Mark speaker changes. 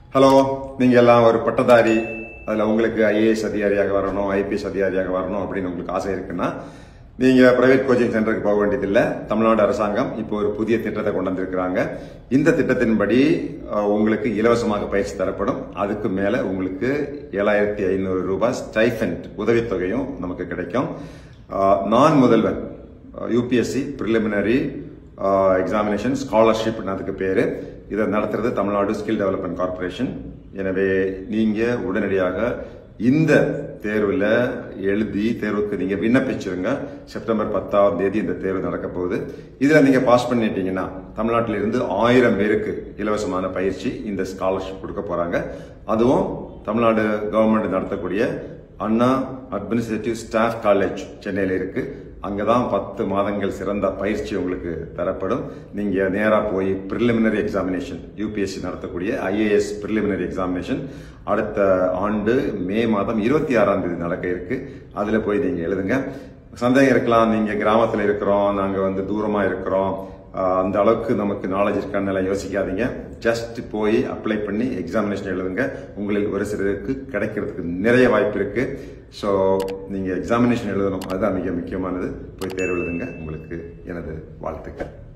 Speaker 1: hello நீங்க எல்லாம் ஒரு பட்டதாரி அதுல உங்களுக்கு ஐஏஎஸ் அதிகாரியாக வரணும் ஐபிஎஸ் அதிகாரியாக வரணும் அப்படின்னு உங்களுக்கு ஆசை இருக்குன்னா நீங்க பிரைவேட் கோச்சிங் சென்டருக்கு போக வேண்டியதில்லை தமிழ்நாடு அரசாங்கம் இப்போ ஒரு புதிய திட்டத்தை கொண்டு வந்திருக்கிறாங்க இந்த திட்டத்தின்படி அஹ், உங்களுக்கு இலவசமாக பயிற்சி தரப்படும் அதுக்கு மேல உங்களுக்கு ஏழாயிரத்தி ஐநூறு ரூபாய் ஸ்டைஃபெண்ட் உதவித்தொகையும் நமக்கு கிடைக்கும் அஹ், நான் Mudhalvan UPSC preliminary examination scholarship அதுக்கு பேரு இதை நடத்துறது தமிழ்நாடு ஸ்கில் டெவலப்மெண்ட் கார்ப்பரேஷன் எனவே நீங்க உடனடியாக இந்த தேர்வுல எழுதி தேர்வுக்கு நீங்க விண்ணப்பிச்சிருங்க செப்டம்பர் பத்தாம் தேதி இந்த தேர்வு நடக்க போகுது இதுல நீங்க பாஸ் பண்ணிட்டீங்கன்னா தமிழ்நாட்டில இருந்து ஆயிரம் பேருக்கு இலவசமான பயிற்சி இந்த ஸ்காலர்ஷிப் கொடுக்க போறாங்க அதுவும் தமிழ்நாடு கவர்மெண்ட் நடத்தக்கூடிய அண்ணா அட்மினிஸ்ட்ரேட்டிவ் ஸ்டாஃப் காலேஜ் சென்னையில இருக்கு அங்கதான் பத்து மாதங்கள் சிறந்த பயிற்சி உங்களுக்கு தரப்படும் நீங்க நேரா போய் பிரிலிமினரி எக்ஸாமினேஷன் யூபிஎஸ்சி நடத்தக்கூடிய ஐஏஎஸ் பிரிலிமினரி எக்ஸாமினேஷன் அடுத்த ஆண்டு மே மாதம் இருபத்தி ஆறாம் தேதி நடக்க இருக்கு அதுல போய் நீங்க எழுதுங்க சந்தேகம் இருக்கலாம் நீங்க கிராமத்துல இருக்கிறோம் நாங்க வந்து தூரமா இருக்கிறோம் ஆஹ் அந்த அளவுக்கு நமக்கு நாலேஜ் இருக்கான்னு எல்லாம் யோசிக்காதீங்க ஜஸ்ட் போய் அப்ளை பண்ணி எக்ஸாமினேஷன் எழுதுங்க உங்களில் ஒரு சிலருக்கு கிடைக்கிறதுக்கு நிறைய வாய்ப்பு இருக்கு ஸோ நீங்க எக்ஸாமினேஷன் எழுதணும் அதுதான் மிக முக்கியமானது போய் தேர்வு எழுதுங்க உங்களுக்கு எனது வாழ்த்துக்கள்